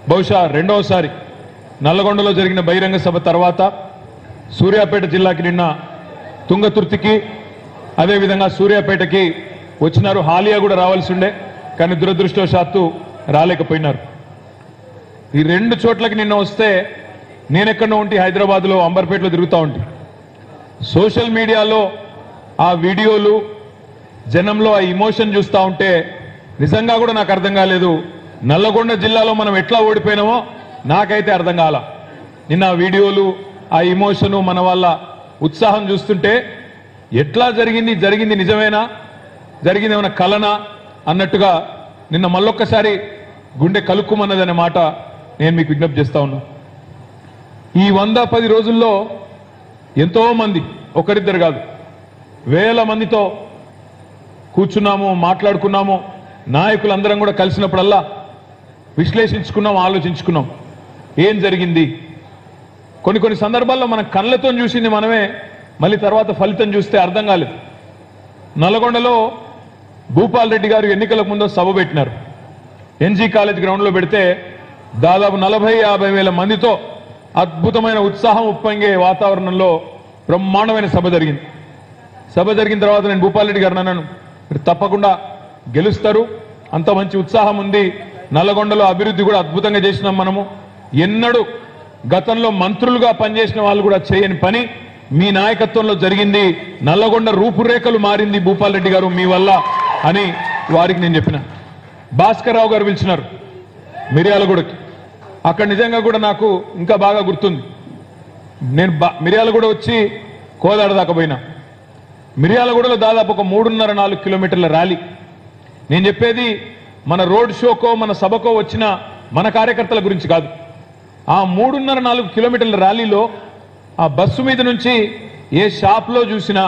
బహుశా రెండవసారి నల్లగొండలో జరిగిన బహిరంగ సభ తర్వాత సూర్యాపేట జిల్లాకి నిన్న తుంగతుర్తికి అదేవిధంగా సూర్యాపేటకి వచ్చినారు హాలియా కూడా రావాల్సి ఉండే కానీ దురదృష్టవశాత్తు రాలేకపోయినారు ఈ రెండు చోట్లకి నిన్న వస్తే నేనెక్కడో ఉంటే హైదరాబాద్లో అంబర్పేటలో తిరుగుతూ ఉంటే సోషల్ మీడియాలో ఆ వీడియోలు జనంలో ఆ ఇమోషన్ చూస్తూ ఉంటే నిజంగా కూడా నాకు అర్థం కాలేదు నల్లగొండ జిల్లాలో మనం ఎట్లా ఓడిపోయినామో నాకైతే అర్థం కాల నిన్న ఆ వీడియోలు ఆ ఇమోషను మన వాళ్ళ ఉత్సాహం చూస్తుంటే ఎట్లా జరిగింది జరిగింది నిజమేనా జరిగింది ఏమైనా కలనా అన్నట్టుగా నిన్న మళ్ళొక్కసారి గుండె కలుక్కుమన్నదనే మాట నేను మీకు విజ్ఞప్తి చేస్తా ఉన్నా ఈ వంద పది రోజుల్లో ఎంతో మంది ఒకరిద్దరు కాదు వేల మందితో కూర్చున్నాము మాట్లాడుకున్నాము నాయకులందరం కూడా కలిసినప్పుడల్లా విశ్లేషించుకున్నాం ఆలోచించుకున్నాం ఏం జరిగింది కొన్ని కొన్ని సందర్భాల్లో మన కళ్ళతో చూసింది మనమే మళ్ళీ తర్వాత ఫలితం చూస్తే అర్థం కాలేదు నల్గొండలో భూపాల్ రెడ్డి గారు ఎన్నికలకు ముందు సభ పెట్టినారు ఎన్జీ కాలేజ్ గ్రౌండ్లో పెడితే దాదాపు నలభై యాభై వేల మందితో అద్భుతమైన ఉత్సాహం ఉప్పొంగే వాతావరణంలో బ్రహ్మాండమైన సభ జరిగింది సభ జరిగిన తర్వాత నేను భూపాల్ రెడ్డి గారు అన్నాను మీరు తప్పకుండా గెలుస్తారు అంత మంచి ఉత్సాహం ఉంది నల్లగొండలో అభివృద్ధి కూడా అద్భుతంగా చేసినాం మనము ఎన్నడూ గతంలో మంత్రులుగా పనిచేసిన వాళ్ళు కూడా చేయని పని మీ నాయకత్వంలో జరిగింది నల్లగొండ రూపురేఖలు మారింది భూపాల్ రెడ్డి గారు మీ వల్ల అని వారికి నేను చెప్పిన భాస్కర్ రావు గారు పిలిచినారు మిర్యాలగూడకి అక్కడ నిజంగా కూడా నాకు ఇంకా బాగా గుర్తుంది నేను బా- మిర్యాలగూడ వచ్చి కోదాడ దాకా పోయినా మిర్యాలగూడలో దాదాపు ఒక మూడున్నర నాలుగు కిలోమీటర్ల ర్యాలీ నేను చెప్పేది మన రోడ్ షోకో మన సభకో వచ్చిన మన కార్యకర్తల గురించి కాదు ఆ మూడున్నర నాలుగు కిలోమీటర్ల ర్యాలీలో ఆ బస్సు మీద నుంచి ఏ షాప్లో చూసినా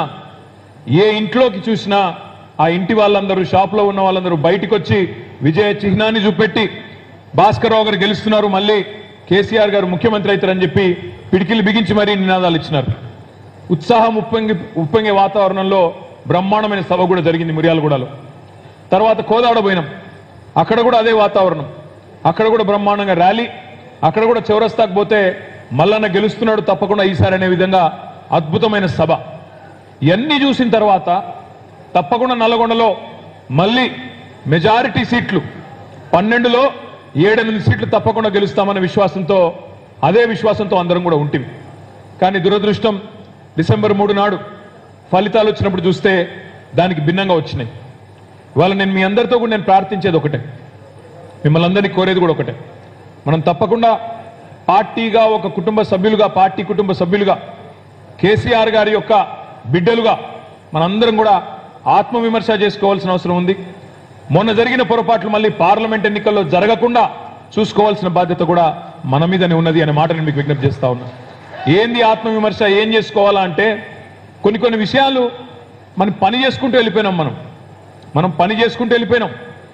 ఏ ఇంట్లోకి చూసినా ఆ ఇంటి వాళ్ళందరూ షాప్లో ఉన్న వాళ్ళందరూ బయటికి వచ్చి విజయ చిహ్నాన్ని చూపెట్టి భాస్కర్రావు గారు గెలుస్తున్నారు మళ్ళీ కేసీఆర్ గారు ముఖ్యమంత్రి అవుతారని చెప్పి పిడికిలు బిగించి మరీ నినాదాలు ఇచ్చినారు ఉత్సాహం ఉప్పొంగి ఉప్పొంగే వాతావరణంలో బ్రహ్మాండమైన సభ కూడా జరిగింది మిర్యాలగూడలో తర్వాత కోదాడ పోయినాం అక్కడ కూడా అదే వాతావరణం అక్కడ కూడా బ్రహ్మాండంగా ర్యాలీ అక్కడ కూడా చౌరస్తాకు పోతే మల్లన్న గెలుస్తున్నాడు తప్పకుండా ఈసారి అనే విధంగా అద్భుతమైన సభ ఇవన్నీ చూసిన తర్వాత తప్పకుండా నల్లగొండలో మళ్ళీ మెజారిటీ సీట్లు పన్నెండులో ఏడెనిమిది సీట్లు తప్పకుండా గెలుస్తామన్న విశ్వాసంతో అదే విశ్వాసంతో అందరం కూడా ఉంటుంది కానీ దురదృష్టం డిసెంబర్ మూడు నాడు ఫలితాలు వచ్చినప్పుడు చూస్తే దానికి భిన్నంగా వచ్చినాయి ఇవాళ నేను మీ అందరితో కూడా నేను ప్రార్థించేది ఒకటే మిమ్మల్ని అందరినీ కోరేది కూడా ఒకటే మనం తప్పకుండా పార్టీగా ఒక కుటుంబ సభ్యులుగా పార్టీ కుటుంబ సభ్యులుగా కేసీఆర్ గారి యొక్క బిడ్డలుగా మనందరం కూడా ఆత్మవిమర్శ చేసుకోవాల్సిన అవసరం ఉంది మొన్న జరిగిన పొరపాట్లు మళ్ళీ పార్లమెంట్ ఎన్నికల్లో జరగకుండా చూసుకోవాల్సిన బాధ్యత కూడా మన మీదనే ఉన్నది అనే మాట నేను మీకు విజ్ఞప్తి చేస్తా ఉన్నా ఏంది ఆత్మవిమర్శ ఏం చేసుకోవాలా అంటే కొన్ని కొన్ని విషయాలు మనం పని చేసుకుంటూ వెళ్ళిపోయినాం మనం మనం పని చేసుకుంటూ వెళ్ళిపోయినాం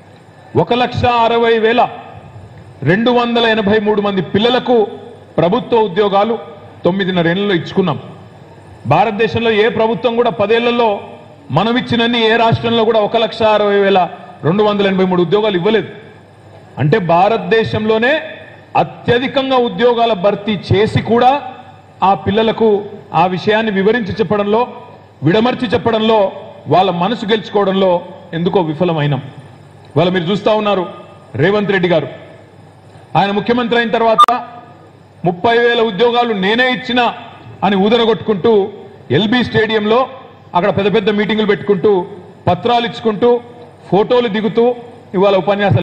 ఒక లక్ష అరవై వేల రెండు వందల ఎనభై మూడు మంది పిల్లలకు ప్రభుత్వ ఉద్యోగాలు తొమ్మిదిన్నర ఏళ్లలో ఇచ్చుకున్నాం భారతదేశంలో ఏ ప్రభుత్వం కూడా పదేళ్లలో మనం ఇచ్చినన్ని ఏ రాష్ట్రంలో కూడా ఒక లక్ష అరవై వేల రెండు వందల ఎనభై మూడు ఉద్యోగాలు ఇవ్వలేదు అంటే భారతదేశంలోనే అత్యధికంగా ఉద్యోగాల భర్తీ చేసి కూడా ఆ పిల్లలకు ఆ విషయాన్ని వివరించి చెప్పడంలో విడమర్చి చెప్పడంలో వాళ్ళ మనసు గెలుచుకోవడంలో ఎందుకో విఫలమైనాం వాళ్ళ మీరు చూస్తా ఉన్నారు రేవంత్ రెడ్డి గారు ఆయన ముఖ్యమంత్రి అయిన తర్వాత ముప్పై వేల ఉద్యోగాలు నేనే ఇచ్చిన అని ఊదరగొట్టుకుంటూ ఎల్బీ స్టేడియంలో అక్కడ పెద్ద పెద్ద మీటింగులు పెట్టుకుంటూ పత్రాలు ఇచ్చుకుంటూ ఫోటోలు దిగుతూ ఇవాళ ఉపన్యాసాలు